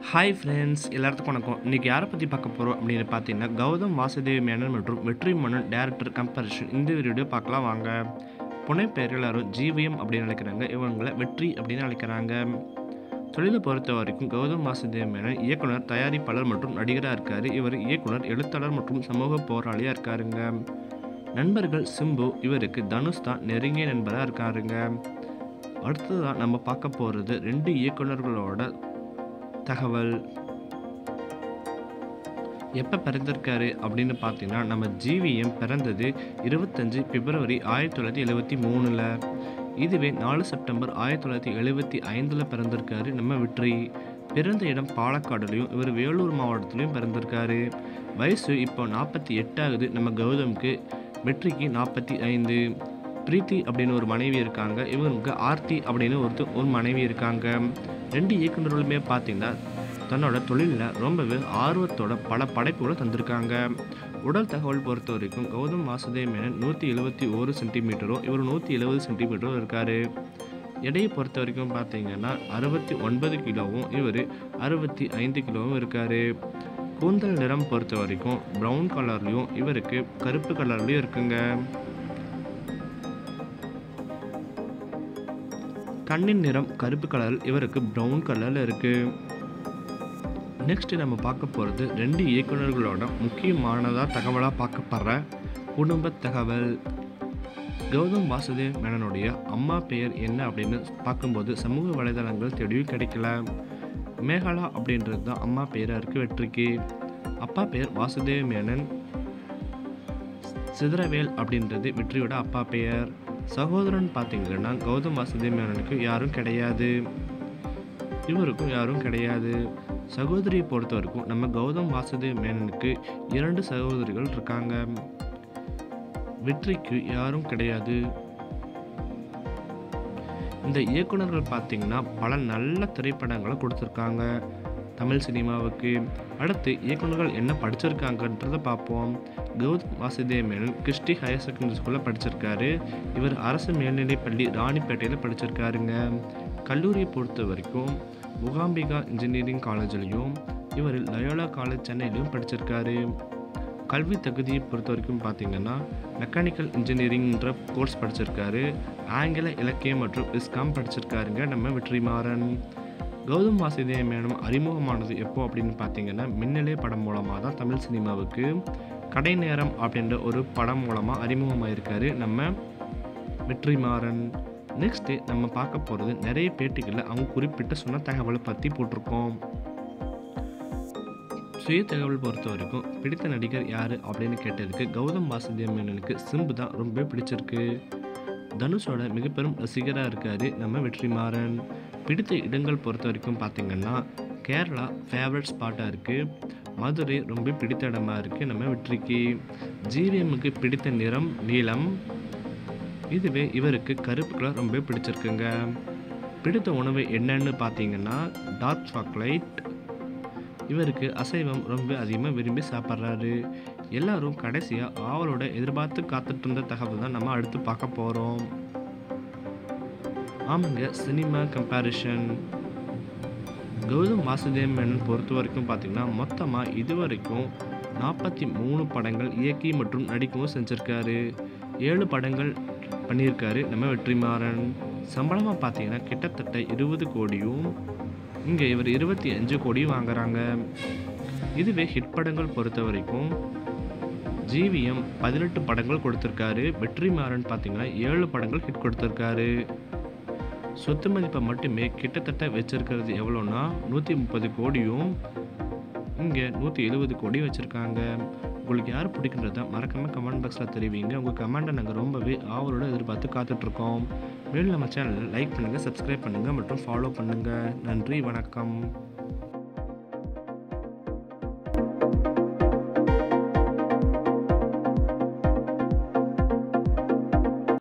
hi friends எல்லாத்துக்கும் வணக்கம் இன்றைக்கி யாரை பற்றி பார்க்க போகிறோம் அப்படின்னு பார்த்தீங்கன்னா கௌதம் வாசுதேவ் மேனன் மற்றும் வெற்றி மன்னன் டேரக்டர் கம்பரிஷன் இந்த வீடியோ பார்க்கலாம் வாங்க புனை பெயர் எல்லாரும் ஜிவிஎம் அப்படின்னு அழைக்கிறாங்க இவங்களை வெற்றி அப்படின்னு அழைக்கிறாங்க தொழிலை பொறுத்த வரைக்கும் கௌதம் வாசுதேவ் மேனன் இயக்குனர் தயாரிப்பாளர் மற்றும் நடிகராக இருக்கார் இவர் இயக்குனர் எழுத்தாளர் மற்றும் சமூக போராளியாக இருக்காருங்க நண்பர்கள் சிம்பு இவருக்கு தனுஷ் தான் நெருங்கிய நண்பராக இருக்காருங்க அடுத்ததாக நம்ம பார்க்க போகிறது ரெண்டு இயக்குனர்களோட தகவல் எப்போ பிறந்திருக்காரு அப்படின்னு பார்த்தீங்கன்னா நம்ம ஜிவிஎம் பிறந்தது இருபத்தஞ்சு பிப்ரவரி ஆயிரத்தி தொள்ளாயிரத்தி எழுபத்தி மூணில் இதுவே நாலு செப்டம்பர் ஆயிரத்தி தொள்ளாயிரத்தி எழுபத்தி ஐந்தில் பிறந்திருக்காரு நம்ம வெற்றி பிறந்த இடம் பாலக்காடுலையும் இவர் வேலூர் மாவட்டத்துலையும் பிறந்திருக்காரு வயசு இப்போ நாற்பத்தி எட்டாகுது நம்ம கௌதம்க்கு வெற்றிக்கு நாற்பத்தி ஐந்து பிரீத்தி அப்படின்னு ஒரு மனைவி இருக்காங்க இவங்களுக்கு ஆர்த்தி அப்படின்னு ஒருத்தர் ஒரு மனைவி இருக்காங்க ரெண்டு இயக்குநர்களுமே பார்த்தீங்கன்னா தன்னோட தொழிலில் ரொம்பவே ஆர்வத்தோட பல படைப்புகளை தந்திருக்காங்க உடல் தகவல் பொறுத்த வரைக்கும் கௌதம் வாசுதேவ் மேனன் நூற்றி எழுபத்தி ஒரு சென்டிமீட்டரும் இவர் நூற்றி எழுபது சென்டிமீட்டரும் இருக்கார் எடையை பொறுத்த வரைக்கும் பார்த்தீங்கன்னா அறுபத்தி ஒன்பது கிலோவும் இவர் அறுபத்தி ஐந்து கிலோவும் இருக்கார் கூந்தல் நிறம் பொறுத்த வரைக்கும் ப்ரௌன் கலர்லேயும் இவருக்கு கருப்பு கலர்லேயும் இருக்குங்க கண்ணின் நிறம் கருப்பு கலரில் இவருக்கு ப்ரௌன் கலரில் இருக்குது நெக்ஸ்ட் நம்ம பார்க்க போகிறது ரெண்டு இயக்குநர்களோட முக்கியமானதாக தகவலாக பார்க்கப்படுற குடும்ப தகவல் கௌதம் வாசுதேவ் மேனனுடைய அம்மா பெயர் என்ன அப்படின்னு பார்க்கும்போது சமூக வலைதளங்கள் தெளிவு கிடைக்கல மேகலா அப்படின்றது தான் அம்மா பெயராக இருக்குது வெற்றிக்கு அப்பா பெயர் வாசுதேவ் மேனன் சிதறவேல் அப்படின்றது வெற்றியோட அப்பா பெயர் சகோதரன் பார்த்தீங்கன்னா கௌதம் வாசுதேவ் மேனனுக்கு யாரும் கிடையாது இவருக்கும் யாரும் கிடையாது சகோதரியை பொறுத்த வரைக்கும் நம்ம கௌதம் வாசுதேவ் மேனனுக்கு இரண்டு சகோதரிகள் இருக்காங்க வெற்றிக்கு யாரும் கிடையாது இந்த இயக்குனர்கள் பார்த்தீங்கன்னா பல நல்ல திரைப்படங்களை கொடுத்துருக்காங்க தமிழ் சினிமாவுக்கு அடுத்து இயக்குனர்கள் என்ன படிச்சிருக்காங்கன்றத பார்ப்போம் Gautham Vasudev Menon Christy higher secondary ஸ்கூலில் படிச்சிருக்காரு இவர் அரசு மேல்நிலைப்பள்ளி ராணிப்பேட்டையில் படிச்சிருக்காருங்க கல்லூரியை பொறுத்த வரைக்கும் முகாம்பிகா இன்ஜினியரிங் காலேஜ்லேயும் இவர் லயோலா காலேஜ் சென்னையிலையும் படிச்சிருக்காரு கல்வி தகுதியை பொறுத்த வரைக்கும் பார்த்தீங்கன்னா மெக்கானிக்கல் இன்ஜினியரிங்ன்ற கோர்ஸ் படிச்சிருக்காரு ஆங்கில இலக்கியம் மற்றும் இஸ்காம் படிச்சிருக்காருங்க நம்ம வெற்றிமாறன் கௌதம் வாசுதேவ் மேனம் அறிமுகமானது எப்போ அப்படின்னு பார்த்தீங்கன்னா மின்னலே படம் மூலமாக தான் தமிழ் சினிமாவுக்கு கடை நேரம் அப்படின்ற ஒரு படம் மூலமாக அறிமுகமாயிருக்காரு நம்ம வெற்றிமாறன் நெக்ஸ்ட்டு நம்ம பார்க்க போகிறது நிறைய பேட்டிகளில் அவங்க குறிப்பிட்ட சொன்ன தகவலை பற்றி போட்டிருக்கோம் சுய தகவல் பொறுத்த வரைக்கும் பிடித்த நடிகர் யார் அப்படின்னு கேட்டதுக்கு கௌதம் வாசுதேவ் மேனனுக்கு சிம்பு தான் ரொம்ப பிடிச்சிருக்கு தனுஷோட மிக பெரும் ரசிகராக இருக்கார் நம்ம வெற்றிமாறன் பிடித்த இடங்கள் பொறுத்த வரைக்கும் பார்த்திங்கன்னா கேரளா ஃபேவரட் ஸ்பாட்டாக இருக்குது மதுரை ரொம்ப பிடித்த இடமா இருக்குது நம்ம வெற்றிக்கு ஜிவிஎம்முக்கு பிடித்த நிறம் நீலம் இதுவே இவருக்கு கருப்பு கலர் ரொம்ப பிடிச்சிருக்குங்க பிடித்த உணவு என்னன்னு பார்த்தீங்கன்னா டார்க் சாக்லேட் இவருக்கு அசைவம் ரொம்ப அதிகமாக விரும்பி சாப்பிட்றாரு எல்லாரும் கடைசியாக ஆவலோட எதிர்பார்த்து காத்துட்டு இருந்த தகவல் தான் நம்ம அடுத்து பார்க்க போகிறோம் ஆமாங்க சினிமா கம்பேரிஷன் கௌதம் வாசுதேவ் மேனன் பொறுத்த வரைக்கும் பார்த்தீங்கன்னா மொத்தமாக இது வரைக்கும் நாற்பத்தி மூணு படங்கள் இயக்கி மற்றும் நடிக்கவும் செஞ்சுருக்காரு ஏழு படங்கள் பண்ணியிருக்காரு நம்ம வெற்றிமாறன் சம்பளமாக பார்த்தீங்கன்னா கிட்டத்தட்ட இருபது கோடியும் இங்கே இவர் இருபத்தி அஞ்சு கோடி வாங்குறாங்க இதுவே ஹிட் படங்கள் பொறுத்த வரைக்கும் ஜிவிஎம் பதினெட்டு படங்கள் கொடுத்துருக்காரு வெற்றிமாறன் பார்த்தீங்கன்னா ஏழு படங்கள் ஹிட் கொடுத்துருக்காரு சொத்து மதிப்பை மட்டுமே கிட்டத்தட்ட வச்சிருக்கிறது எவ்வளோன்னா நூற்றி முப்பது கோடியும் இங்கே நூற்றி எழுபது கோடி வச்சுருக்காங்க உங்களுக்கு யார் பிடிக்கின்றத மறக்காமல் கமெண்ட் பாக்ஸில் தெரிவிங்க உங்கள் கமெண்ட்டை நாங்கள் ரொம்பவே ஆவலோடு எதிர்பார்த்து காத்துட்ருக்கோம் மேலும் நம்ம சேனலில் லைக் பண்ணுங்கள் சப்ஸ்கிரைப் பண்ணுங்கள் மற்றும் ஃபாலோ பண்ணுங்கள் நன்றி வணக்கம்